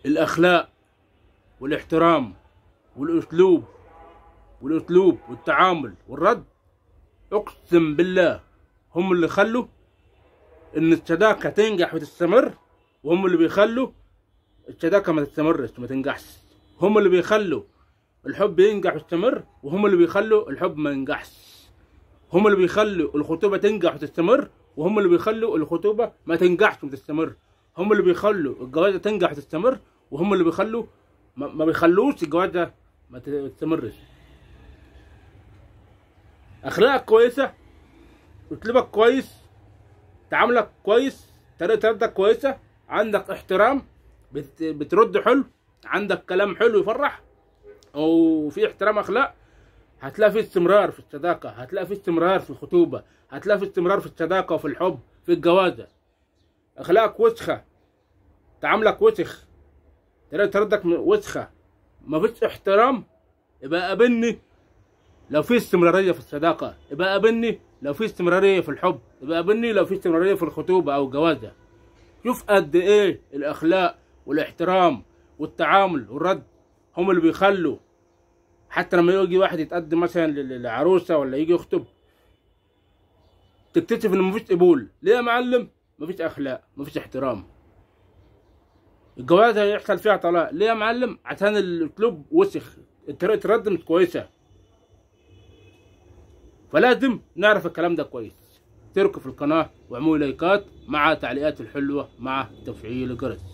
الاخلاق والاحترام والاسلوب والاسلوب والتعامل والرد اقسم بالله هم اللي خلوا ان الصداقه تنجح وتستمر وهم اللي بيخلوا الصداقه ما تستمرش ما تنجحش هم اللي بيخلوا الحب ينجح ويستمر وهم اللي بيخلوا الحب ما ينجحش هم اللي بيخلوا الخطوبه تنجح وتستمر وهم اللي بيخلوا الخطوبه ما تنجحش وتستمر هم اللي بيخلوا الجوازه تنجح وتستمر وهم اللي بيخلوا ما, ما بيخلوش الجوازه ما تستمرش اخلاقك كويسه اسلوبك كويس تعاملك كويس طريقه ردك كويسه عندك احترام بت... بترد حلو عندك كلام حلو يفرح وفي احترام اخلاق هتلاقي في استمرار في الصداقه هتلاقي في استمرار في الخطوبه هتلاقي في استمرار في الصداقه وفي الحب في الجوازه اخلاقك وسخه تعاملك وسخ طريقه ردك وسخه مفيش احترام يبقى قابلني لو في استمراريه في الصداقه يبقى قابلني لو في استمراريه في الحب يبقى قابلني لو في استمراريه في الخطوبه او الجوازه شوف قد ايه الاخلاق والاحترام والتعامل والرد هم اللي بيخلوا حتى لما يجي واحد يتقدم مثلا لعروسه ولا يجي يخطب تكتشف ان مفيش قبول ليه يا معلم مفيش اخلاق مفيش احترام الجواز هيحصل فيها طلاق ليه يا معلم عشان الاسلوب وسخ طريقه الرد مش كويسه فلازم نعرف الكلام ده كويس اشتركوا في القناه واعملوا لايكات مع تعليقات الحلوه مع تفعيل الجرس